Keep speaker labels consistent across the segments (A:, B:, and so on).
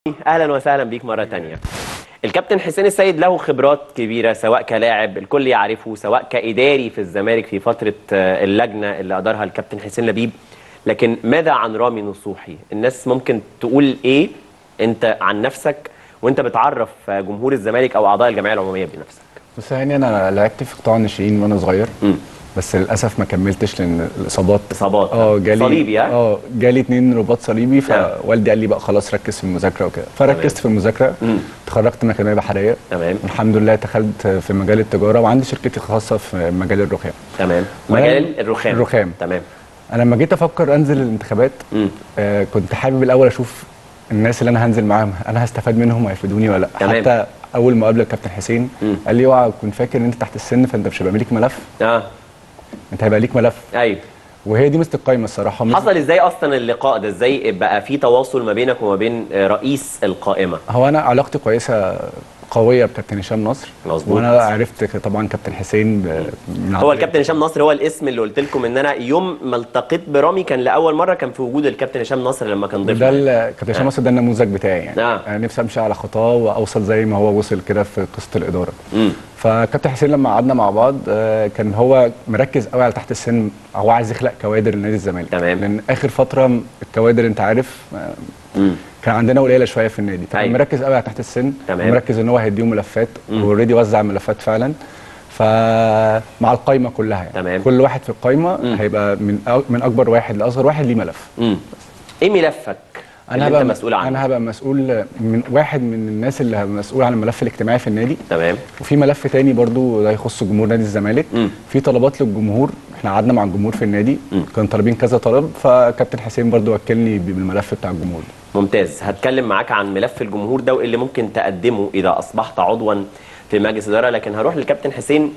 A: اهلا وسهلا بيك مره تانية الكابتن حسين السيد له خبرات كبيره سواء كلاعب الكل يعرفه سواء كاداري في الزمالك في فتره آه، اللجنه اللي ادارها الكابتن حسين لبيب لكن ماذا عن رامي نصوحي الناس ممكن تقول ايه انت عن نفسك وانت بتعرف آه، جمهور الزمالك او اعضاء الجمعيه العموميه بنفسك
B: بص يعني انا لعبت في قطاع الناشئين وانا صغير
A: مم.
B: بس للاسف ما كملتش لان الاصابات
A: اصابات
B: اه جالي
A: صليبي ها
B: اه جالي اتنين رباط صليبي
A: آه.
B: فوالدي قال لي بقى خلاص ركز في المذاكره وكده فركزت في المذاكره
A: مم.
B: اتخرجت من اكاديميه بحريه
A: تمام
B: والحمد لله دخلت في مجال التجاره وعندي شركتي الخاصه في مجال الرخام
A: تمام
B: وأنا-
A: مجال الرخام
B: الرخام.
A: تمام
B: انا لما جيت افكر انزل الانتخابات
A: مم.
B: آه كنت حابب الاول اشوف الناس اللي انا هنزل معاهم انا هستفاد منهم هيفيدوني ولا لا
A: تمام.
B: حتى اول ما قابل الكابتن حسين
A: مم.
B: قال لي اوعى تكون فاكر ان انت تحت السن فانت مش هيبقى ليك ملف
A: اه
B: انت هيبقى ليك ملف
A: ايوه
B: وهي دي ميزه القايمه الصراحه ميزة-
A: حصل ازاي اصلا اللقاء ده ازاي بقى في تواصل ما بينك وما بين آه، رئيس القائمه
B: هو انا علاقتي كويسه قويه بكابتن هشام نصر
A: مظبوط.
B: وانا عرفت ك- طبعا كابتن حسين ب- من
A: هو
B: عن-
A: الكابتن هشام نصر هو الاسم اللي قلت لكم ان انا يوم ما التقيت برامي كان لاول مره كان في وجود الكابتن هشام نصر لما كان
B: ده
A: ضيفنا
B: ال- كابتن هشام نصر ده النموذج بتاعي يعني
A: آه.
B: انا نفسي امشي على خطاه واوصل زي ما هو وصل كده في قصه الاداره
A: امم
B: فكابتن حسين لما قعدنا مع بعض آه، كان هو مركز قوي على تحت السن هو عايز يخلق كوادر لنادي الزمالك
A: تمام.
B: لان اخر فتره الكوادر انت عارف آه،
A: امم
B: كان عندنا قليله شويه في النادي فكان
A: أيوة.
B: مركز قوي على تحت السن
A: تمام.
B: ومركز ان هو هيديهم ملفات واوريدي وزع ملفات فعلا فمع القايمه كلها يعني
A: تمام.
B: كل واحد في القايمه هيبقى من أ- من اكبر واحد لاصغر واحد ليه ملف
A: امم ايه ملفك اللي انت
B: هبقى
A: مسؤول عنه
B: انا هبقى مسؤول من واحد من الناس اللي هبقى مسؤول عن الملف الاجتماعي في النادي
A: تمام
B: وفي ملف تاني برضو ده يخص جمهور نادي الزمالك
A: مم.
B: في طلبات للجمهور احنا قعدنا مع الجمهور في النادي
A: مم.
B: كان طالبين كذا طلب فكابتن حسين برضو وكلني بالملف بتاع الجمهور ده
A: ممتاز هتكلم معاك عن ملف الجمهور ده واللي ممكن تقدمه اذا اصبحت عضوا في مجلس اداره لكن هروح للكابتن حسين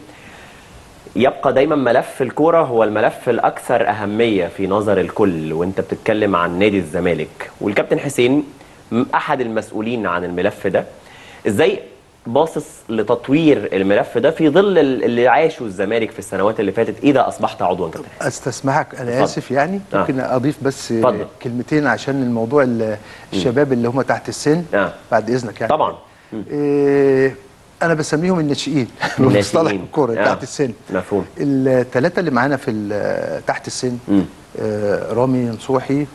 A: يبقى دايما ملف الكوره هو الملف الاكثر اهميه في نظر الكل وانت بتتكلم عن نادي الزمالك والكابتن حسين م- احد المسؤولين عن الملف ده ازاي باصص لتطوير الملف ده في ظل ال- اللي عاشه الزمالك في السنوات اللي فاتت اذا اصبحت عضوا كابتن حسين
C: استسمحك انا
A: اتفضل.
C: اسف يعني
A: آه.
C: ممكن اضيف بس
A: اتفضل.
C: كلمتين عشان الموضوع ال- الشباب اللي هم تحت السن
A: آه.
C: بعد اذنك يعني
A: طبعا
C: إيه انا بسميهم الناشئين بمصطلح
A: الناشئين.
C: الكوره
A: آه.
C: تحت السن
A: مفهوم
C: الثلاثه اللي معانا في ال- تحت السن
A: مم.
C: آه، رامي نصوحي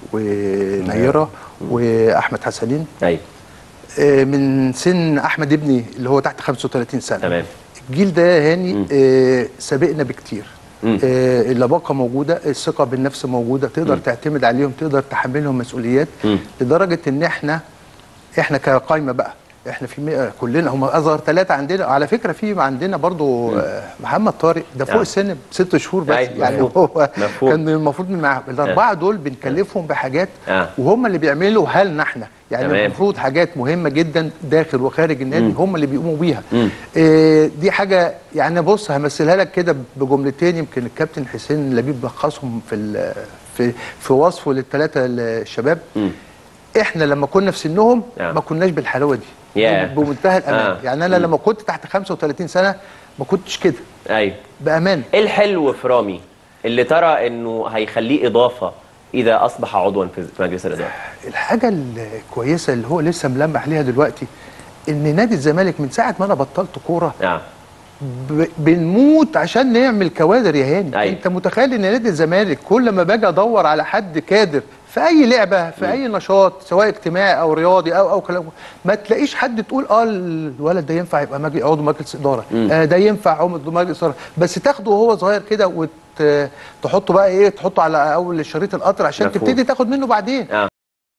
C: ونيره واحمد حسنين
A: ايوه
C: آه، من سن احمد ابني اللي هو تحت 35 سنه
A: تمام.
C: الجيل ده يا هاني آه، سابقنا بكتير
A: مم.
C: آه، اللباقه موجوده الثقه بالنفس موجوده تقدر تعتمد عليهم تقدر تحملهم مسؤوليات
A: مم.
C: لدرجه ان احنا احنا كقايمه بقى احنا في مئة كلنا هم اصغر ثلاثه عندنا على فكره في عندنا برضو آه، محمد طارق ده فوق
A: آه.
C: السن بست شهور بس
A: أيوة،
C: يعني
A: مفهوم.
C: هو
A: مفهوم.
C: كان المفروض من معاهم الاربعه دول بنكلفهم بحاجات
A: آه.
C: وهم اللي بيعملوا هلنا احنا يعني
A: تمام.
C: المفروض حاجات مهمه جدا داخل وخارج النادي هم اللي بيقوموا بيها
A: مم.
C: إيه دي حاجه يعني بص همثلها لك كده بجملتين يمكن الكابتن حسين لبيب لخصهم في ال- في في وصفه للثلاثه الشباب
A: مم.
C: احنا لما كنا في سنهم
A: آه.
C: ما كناش بالحلاوه دي
A: ياه.
C: بمنتهى الامان
A: آه.
C: يعني انا لما كنت تحت 35 سنه ما كنتش كده
A: ايوه
C: بامان
A: ايه الحلو في رامي اللي ترى انه هيخليه اضافه اذا اصبح عضوا في في مجلس الاداره
C: الحاجه الكويسه اللي هو لسه ملمح ليها دلوقتي ان نادي الزمالك من ساعه ما انا بطلت كوره
A: نعم
C: ب- بنموت عشان نعمل كوادر يا هاني
A: أيوة.
C: انت متخيل ان نادي الزمالك كل ما باجي ادور على حد كادر في اي لعبه في اي نشاط سواء اجتماعي او رياضي او او كلام ما تلاقيش حد تقول اه الولد ده ينفع يبقى مجلس عضو مجلس اداره آه ده ينفع عضو مجلس اداره بس تاخده وهو صغير كده وتحطه بقى ايه تحطه على اول شريط القطر عشان
A: مفهوم.
C: تبتدي تاخد منه بعدين
A: آه.